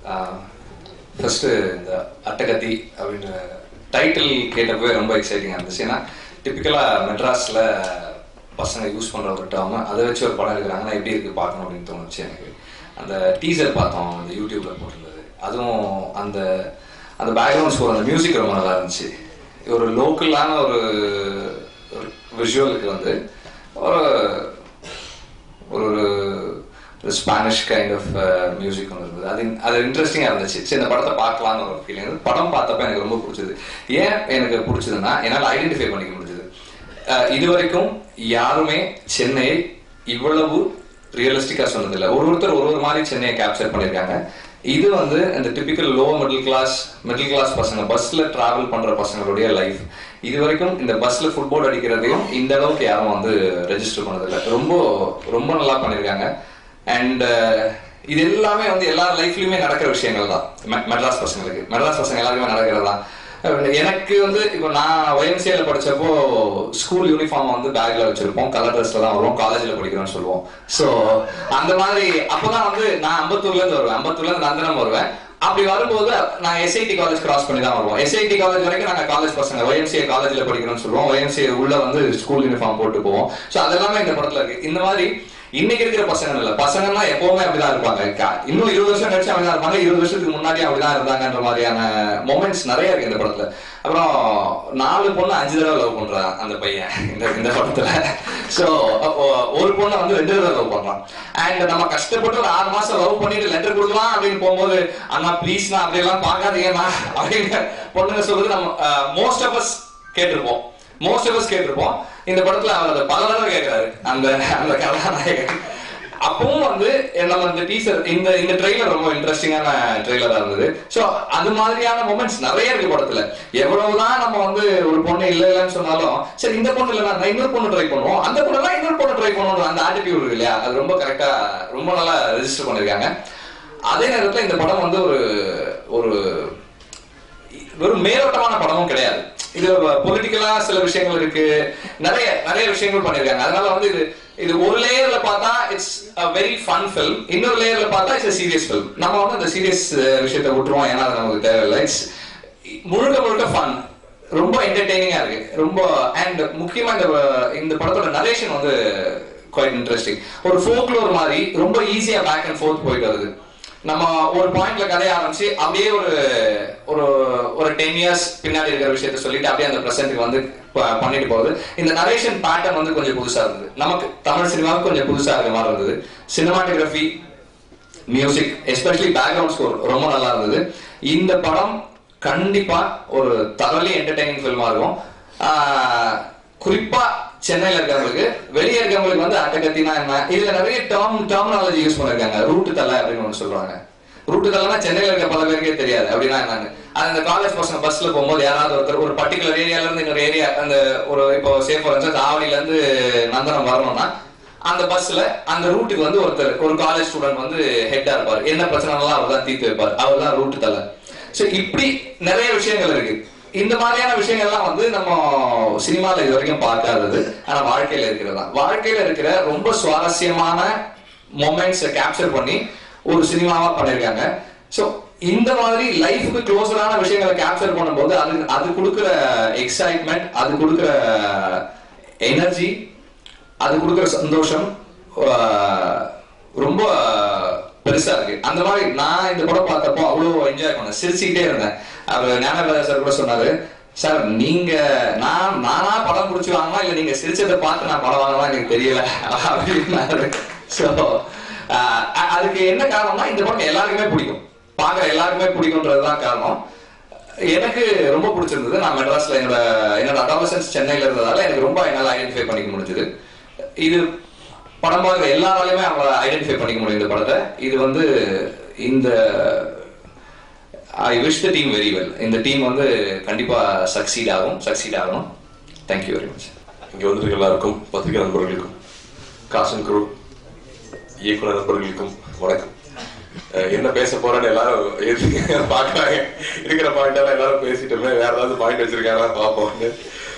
first இந்த அட்டகத்தி அப்படின்ற title கேட்டப்பவே ரொம்ப எக்ஸைட்டிங்காக இருந்துச்சு ஏன்னா டிப்பிக்கலாக மெட்ராஸில் பசங்க யூஸ் பண்ணுற ஒரு டேர்ம் அதை வச்சு ஒரு படம் எடுக்கிறாங்கன்னா எப்படி இருக்கு பார்க்கணும் அப்படின்னு தோணுச்சு எனக்கு அந்த டீசர் பார்த்தோம் அந்த யூடியூப்ல போட்டிருந்தது அதுவும் அந்த அந்த பேக்ரவுண்ட் ஸ்கோர் அந்த மியூசிக் ரொம்ப நல்லா இருந்துச்சு ஒரு லோக்கலான ஒரு விஷுவலுக்கு வந்து ஒரு ஒரு ஒரு ஸ்பானிஷ் கைண்ட் ஆஃப் மியூசிக் ஒன்று இருந்தது அது அது இன்ட்ரெஸ்டிங்காக இருந்துச்சு சரி இந்த படத்தை பார்க்கலாம்னு ஒரு ஃபீலிங் படம் பார்த்தப்ப எனக்கு ரொம்ப பிடிச்சது ஏன் எனக்கு பிடிச்சதுன்னா என்னால் ஐடென்டிஃபை பண்ணிக்க முடிஞ்சது அஹ் இது வரைக்கும் யாருமே சென்னையை இவ்வளவு ரியலிஸ்டிக்கா சொன்னதில்லை ஒரு ஒருத்தர் ஒரு ஒரு மாதிரி சென்னையை கேப்சர் பண்ணியிருக்காங்க இது வந்து இந்த typical low middle class middle class பசங்க பஸ்ல டிராவல் பண்ற பசங்களுடைய லைஃப் இது வரைக்கும் இந்த பஸ்ல ஃபுட்பால் அடிக்கிறதையும் இந்த அளவுக்கு யாரும் வந்து ரெஜிஸ்டர் பண்ணதில்லை ரொம்ப ரொம்ப நல்லா பண்ணியிருக்காங்க அண்ட் இது எல்லாமே வந்து எல்லா லைஃப்லயுமே நடக்கிற விஷயங்கள் தான் மெ- மெட்ராஸ் பசங்களுக்கு மெட்ராஸ் பசங்க எல்லாருக்குமே நடக்கிறது தான் எனக்கு வந்து இப்போ நான் ஒயம்சிஏல படிச்சப்போ ஸ்கூல் யூனிஃபார்ம் வந்து பேக்ல வச்சிருப்போம் கலர் ட்ரெஸ்ல தான் வருவோம் காலேஜ்ல படிக்கிறோம்னு சொல்லுவோம் சோ அந்த மாதிரி அப்பதான் வந்து நான் அம்பத்தூர்ல இருந்து வருவேன் அம்பத்தூர்ல இருந்து நந்தனம் வருவேன் அப்படி வரும்போது நான் எஸ்ஐடி காலேஜ் கிராஸ் பண்ணி தான் வருவோம் எஸ்ஐடி காலேஜ் வரைக்கும் நாங்க காலேஜ் பசங்க ஒயம்சிஏ காலேஜ்ல படிக்கிறோம்னு சொல்லுவோம் ஒயம்சிஏ உள்ள வந்து ஸ்கூல் யூனிஃபார்ம் போட்டு போவோம் சோ அதெல்லாமே இந்த படத்துல இருக்கு இந்த மாதிரி இன்னைக்கு இருக்கிற பசங்க இல்ல பசங்கன்னா எப்பவுமே அப்படிதான் இருப்பாங்க க- இன்னும் இருபது வருஷம் கழிச்சு அப்படிதான் இருப்பாங்க இருபது வருஷத்துக்கு முன்னாடி அப்படிதான் இருந்தாங்கன்ற மாதிரியான மொமெண்ட்ஸ் நிறைய இருக்கு இந்த படத்துல அப்புறம் நாலு பொண்ணு அஞ்சு தடவை லவ் பண்றான் அந்த பையன் இந்த இந்த படத்துல சோ ஒரு பொண்ணை வந்து ரெண்டு தடவை லவ் பண்றான் அண்ட் நம்ம கஷ்டப்பட்டு ஒரு ஆறு மாசம் லவ் பண்ணிட்டு லெட்டர் கொடுக்கலாம் அப்படின்னு போகும்போது அண்ணா ப்ளீஸ்ண்ணா அப்படி எல்லாம் பார்க்காதீங்கண்ணா அப்படின்னு பொண்ணுங்க சொல்றது நம்ம மோஸ்ட் ஆஃப் அஸ் கேட்டிருப்போம் மோஸ்ட் ஆஃப் அஸ் கேட்டிருப்போம் இந்த படத்துல அவர் அதை பல தடவை கேட்கிறாரு அந்த அந்த கதாநாயகன் அப்பவும் வந்து நம்ம இந்த டீசர் இந்த இந்த ட்ரெய்லர் ரொம்ப இன்ட்ரெஸ்டிங்கான ட்ரெய்லரா இருந்தது சோ அது மாதிரியான மொமெண்ட்ஸ் நிறைய இருக்கு படத்துல எவ்வளவுதான் நம்ம வந்து ஒரு பொண்ணு இல்ல இல்லைன்னு சொன்னாலும் சரி இந்த பொண்ணு இல்லைன்னா நான் இன்னொரு பொண்ணு ட்ரை பண்ணுவோம் அந்த பொண்ணு இன்னொரு பொண்ணு ட்ரை பண்ணுவோம் அந்த ஆட்டிடியூட் இருக்கு இல்லையா அது ரொம்ப கரெக்டா ரொம்ப நல்லா ரெஜிஸ்டர் பண்ணிருக்காங்க அதே நேரத்துல இந்த படம் வந்து ஒரு ஒரு வெறும் மேலோட்டமான படமும் கிடையாது இது பொலிட்டிக்கலா சில விஷயங்கள் இருக்கு நிறைய நிறைய விஷயங்கள் பண்ணிருக்காங்க அதனால வந்து இது இது ஒரு லேயர்ல பார்த்தா it's a very fun film இன்னொரு லேயர்ல பார்த்தா இட்ஸ் சீரியஸ் ஃபில்ம் நம்ம வந்து அந்த சீரியஸ் விஷயத்தை விட்டுருவோம் ஏன்னா அது நமக்கு தேவையில்லை இட்ஸ் முழுக்க முழுக்க ஃபன் ரொம்ப என்டர்டெய்னிங்கா இருக்கு ரொம்ப அண்ட் முக்கியமா இந்த இந்த படத்தோட நரேஷன் வந்து குவைட் இன்ட்ரெஸ்டிங் ஒரு ஃபோக்லோர் மாதிரி ரொம்ப ஈஸியா பேக் அண்ட் ஃபோர்த் போயிட்டு வருது நம்ம ஒரு பாயிண்ட்ல கதைய ஆரம்பிச்சு அப்படியே ஒரு ஒரு ஒரு டென் இயர்ஸ் பின்னாடி இருக்கிற விஷயத்த சொல்லிட்டு அப்படியே அந்த பிரசன்ட்டுக்கு வந்து ப- பண்ணிட்டு போகுது இந்த நரேஷன் பேட்டர்ன் வந்து கொஞ்சம் புதுசா இருந்தது நமக்கு தமிழ் சினிமாவுக்கு கொஞ்சம் புதுசா இருக்க மாதிரி இருந்தது cinematography music especially background score ரொம்ப நல்லா இருந்தது இந்த படம் கண்டிப்பா ஒரு தரலி என்டர்டைனிங் ஃபில்மா இருக்கும் ஆஹ் குறிப்பா சென்னையில இருக்கிறவங்களுக்கு வெளியே இருக்கிறவங்களுக்கு வந்து அட்டகத்தினா என்ன இதுல நிறைய டேர்ம் டெர்மினாலஜி யூஸ் பண்ணிருக்காங்க ரூட்டு தலை அப்படின்னு ஒன்று சொல்றாங்க ரூட்டு தலைனா சென்னையில இருக்க பல பேருக்கே தெரியாது அப்படின்னா என்னன்னு அது அந்த காலேஜ் பசங்க பஸ்ல போகும்போது யாராவது ஒருத்தர் ஒரு பர்டிகுலர் ஏரியால இருந்து இன்னொரு ஏரியா அந்த ஒரு இப்போ சேஃப் ஃபார் இன்ஸ்டன்ஸ் ஆவடியில இருந்து நந்தனம் வரணும்னா அந்த பஸ்ல அந்த ரூட்டுக்கு வந்து ஒருத்தர் ஒரு காலேஜ் ஸ்டூடெண்ட் வந்து ஹெட்டா இருப்பார் என்ன பிரச்சனைலாம் அவர் தான் தீர்த்து வைப்பார் அவர் தான் ரூட்டு தலை சோ இப்படி நிறைய விஷயங்கள் இருக்கு இந்த மாதிரியான விஷயங்கள்லாம் வந்து நம்ம சினிமால இது வரைக்கும் பார்க்காதது ஆனா வாழ்க்கையில இருக்கிறதா வாழ்க்கையில இருக்கிற ரொம்ப சுவாரஸ்யமான மொமெண்ட்ஸை கேப்சர் பண்ணி ஒரு சினிமாவா பண்ணிருக்காங்க சோ இந்த மாதிரி லைஃபுக்கு க்ளோஸரான விஷயங்களை கேப்சர் பண்ணும்போது அது அது கொடுக்குற எக்ஸைட்மெண்ட் அது கொடுக்குற எனர்ஜி அது கொடுக்குற சந்தோஷம் ஆஹ், ரொம்ப பெருசா இருக்கு அந்த மாதிரி நான் இந்த படம் பார்த்தப்போ அவ்வளவு என்ஜாய் பண்ணேன் சிரிச்சுக்கிட்டே இருந்தேன் அவர் ஞானவேதா சார் கூட சொன்னாரு சார் நீங்க நான் நானா படம் பிடிச்சி வாங்கினா இல்ல நீங்க சிரிச்சதை பார்த்து நான் படம் வாங்கலாம் எனக்கு தெரியல அப்படின்னாரு ஸோ அதுக்கு என்ன காரணம்னா இந்த படம் எல்லாருக்குமே பிடிக்கும் பார்க்குற எல்லாருக்குமே பிடிக்கும்ன்றதுதான் காரணம் எனக்கு ரொம்ப பிடிச்சிருந்தது நான் மெட்ராஸ்ல என்னோட என்னோட அடாலசன்ஸ் சென்னையில இருந்ததால எனக்கு ரொம்ப என்னால ஐடென்டிஃபை பண்ணிக்க முடிஞ்சது இது படம் பார்க்குற எல்லாராலையுமே அவங்கள ஐடென்டிஃபை பண்ணிக்க முடியும் இந்த படத்தை இது வந்து இந்த I wish the team very well இந்த டீம் வந்து கண்டிப்பா சக்சீட் ஆகும் சக்சீட் ஆகணும் தேங்க்யூ வெரி மச் இங்க வந்திருக்க எல்லாருக்கும் பத்திரிகை நண்பர்களுக்கும் காசன் குரு இயக்குனர் நண்பர்களுக்கும் வணக்கம் அஹ் என்ன பேச போறேன்னு எல்லாரும் எதிர்த்து பார்க்கறாங்க இருக்கிற பாயிண்டால எல்லாரும் பேசிட்டோமே வேற ஏதாவது பாயிண்ட் வச்சிருக்காங்களா பார்ப்போம்னு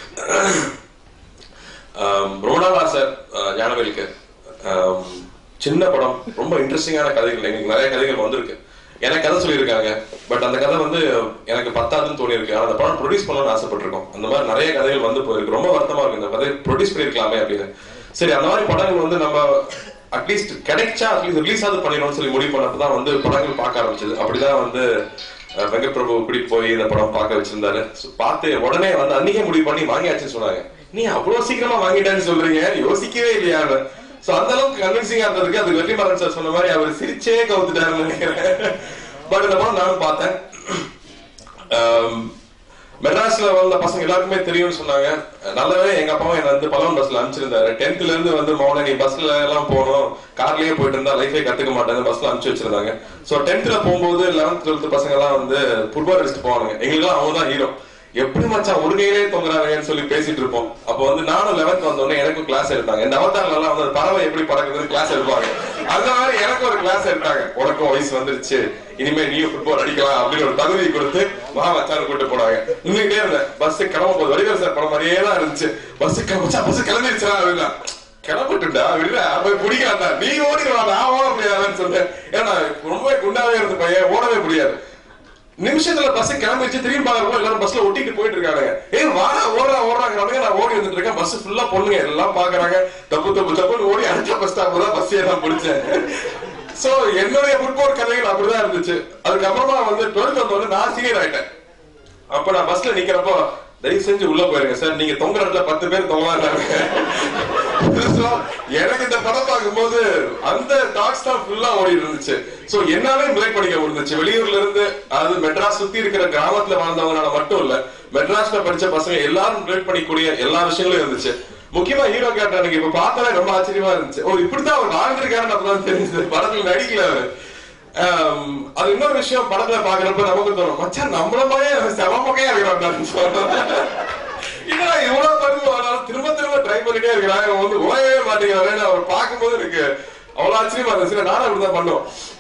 ஆம், ரொம்ப நாள் ஆசை அஹ், ஞானவேலுக்கு ஆம், சின்ன படம் ரொம்ப இன்ட்ரெஸ்டிங்கான கதைகள் எங்களுக்கு நிறைய கதைகள் வந்திருக்கு எனக்கு கதை சொல்லியிருக்காங்க பட் அந்த கதை வந்து எனக்கு பத்தாதுன்னு தோணி இருக்கு அந்த படம் ப்ரொடியூஸ் பண்ணணும்னு ஆசைப்பட்டிருக்கோம் அந்த மாதிரி நிறைய கதைகள் வந்து போயிருக்கு ரொம்ப வருத்தமா இருக்கு இந்த கதை ப்ரொடியூஸ் பண்ணிருக்கலாமே அப்படின்னு சரி அந்த மாதிரி படங்கள் வந்து நம்ம அட்லீஸ்ட் கிடைச்சா அட்லீஸ்ட் ரிலீஸ் ஆகுது பண்ணிடணும்னு சொல்லி முடிவு பண்ணப்ப தான் வந்து படங்கள் பார்க்க ஆரம்பிச்சது அப்படிதான் வந்து அஹ், வெங்கட் பிரபு கூட்டிட்டு போய் இந்த படம் பார்க்க வச்சிருந்தாரு So, பார்த்து உடனே வந்து அன்னைக்கே முடிவு பண்ணி வாங்கியாச்சுன்னு சொன்னாங்க நீ அவ்வளவு சீக்கிரமா வாங்கிட்டேன்னு சொல்றீங்க யோசிக்கவே இல்லையா சோ அந்த அளவுக்கு கன்வின்சிங்கா இருந்ததுக்கு அது வெற்றிமாறன் சார் சொன்ன மாதிரி அவர் சிரிச்சே கவுத்துட்டாருன்னு நினைக்கிறேன் பட் இந்த படம் நானும் பார்த்தேன் ஆம், மெட்ராஸ்ல வந்த பசங்க எல்லாருக்குமே தெரியும்னு சொன்னாங்க நல்லாவே எங்க அப்பாவும் என்ன வந்து பலவன் பஸ்ல அனுப்பிச்சிருந்தாரு டென்த்ல இருந்து வந்து மௌன நீ பஸ்ல எல்லாம் போகணும் கார்லயே போயிட்டு இருந்தா லைஃபே கத்துக்க மாட்டேன்னு பஸ்ல அனுப்பிச்சு வச்சிருந்தாங்க சோ டென்த்ல போகும்போது லெவன்த் டுவெல்த் பசங்க எல்லாம் வந்து ஃபுட்பால் அடிச்சுட்டு போவாங்க எங்களுக்கு அவங்க தான் ஹீரோ எப்படி மச்சான் ஒரு கையிலே தொங்குறாங்கன்னு சொல்லி பேசிட்டு இருப்போம் அப்போ வந்து நானும் லெவன்த் வந்தோடனே எனக்கும் கிளாஸ் எடுத்தாங்க இந்த அவதாரில எல்லாம் வந்து பறவை எப்படி பறக்குதுன்னு கிளாஸ் எடுப்பாங்க அந்த மாதிரி எனக்கு ஒரு கிளாஸ் எடுத்தாங்க உனக்கும் வயசு வந்துருச்சு இனிமே நீயும் ஃபுட்பால் அடிக்கலாம் அப்படின்னு ஒரு தகுதி கொடுத்து வா மச்சான் கூட்டு போனாங்க நின்றுட்டே இருந்தேன் பஸ் கிளம்ப போது வடிவேல் சார் படம் மாதிரியே தான் இருந்துச்சு பஸ் மச்சான் பஸ் கிளம்பிடுச்சா அப்படின்னா கிளம்பிட்டுடா விடுற போய் பிடிக்காதா நீ ஓடிடுவா நான் ஓட முடியாதுன்னு சொன்னேன் ஏன்னா ரொம்ப குண்டாவே இருந்த பையன் ஓடவே முடியாது நிமிஷத்துல பஸ் கிளம்பிச்சு திரும்பி பாக்குறப்போ எல்லாரும் பஸ்ல ஒட்டிட்டு போயிட்டு இருக்காங்க ஏய் வாடா ஓடுறா ஓடுறாங்க நான் ஓடி வந்துட்டு இருக்கேன் பஸ் ஃபுல்லா பொண்ணுங்க எல்லாம் பாக்குறாங்க தப்பு தப்பு தப்புன்னு ஓடி அடுத்த பஸ் ஸ்டாப் தான் பஸ் ஏறலாம் பிடிச்சேன் சோ என்னுடைய ஃபுட்பால் கதைகள் அப்படிதான் இருந்துச்சு அதுக்கப்புறமா வந்து டுவெல்த் வந்தோடனே நான் சீனியர் ஆயிட்டேன் அப்ப நான் பஸ்ல நிக்கிறப்போ தயவு செஞ்சு உள்ள போயிருங்க சார் நீங்க தொங்குற இடத்துல பத்து பேர் தொங்கலாம் So, எனக்கு இந்த படம் பார்க்கும்போது அந்த டாக்ஸ் தான் ஃபுல்லா ஓடி இருந்துச்சு சோ என்னாலே ரிலேட் பண்ணிக்க முடிஞ்சுச்சு வெளியூர்ல இருந்து அதாவது மெட்ராஸ் சுத்தி இருக்கிற கிராமத்துல வாழ்ந்தவங்களால மட்டும் இல்ல மெட்ராஸ்ல படிச்ச பசங்க எல்லாரும் ரிலேட் பண்ணிக்கூடிய எல்லா விஷயங்களும் இருந்துச்சு முக்கியமா ஹீரோ கேரக்டர் எனக்கு இப்ப பார்த்தாலே ரொம்ப ஆச்சரியமா இருந்துச்சு ஓ இப்படித்தான் அவர் வாழ்ந்திருக்காருன்னு அப்பதான் தெரிஞ்சது படத்துல நடிக்கல அவரு ஆம், அது இன்னொரு விஷயம் படத்துல பாக்குறப்ப நமக்கு தோணும் மச்சான் நம்மள மாதிரியே செவமக்கையா இருக்கிறான் சொல்றேன் என்னடா இவ்வளவு பருவம் ஆனாலும் திரும்ப திரும்ப ட்ரை பண்ணிட்டே இருக்கிறாங்க இவன் வந்து ஓயவே மாட்டேங்கிறாரு அவர் பார்க்கும்போது எனக்கு அவ்வளவு ஆச்சரியமா இருந்துச்சு நானும் அப்படிதான் பண்ணோம்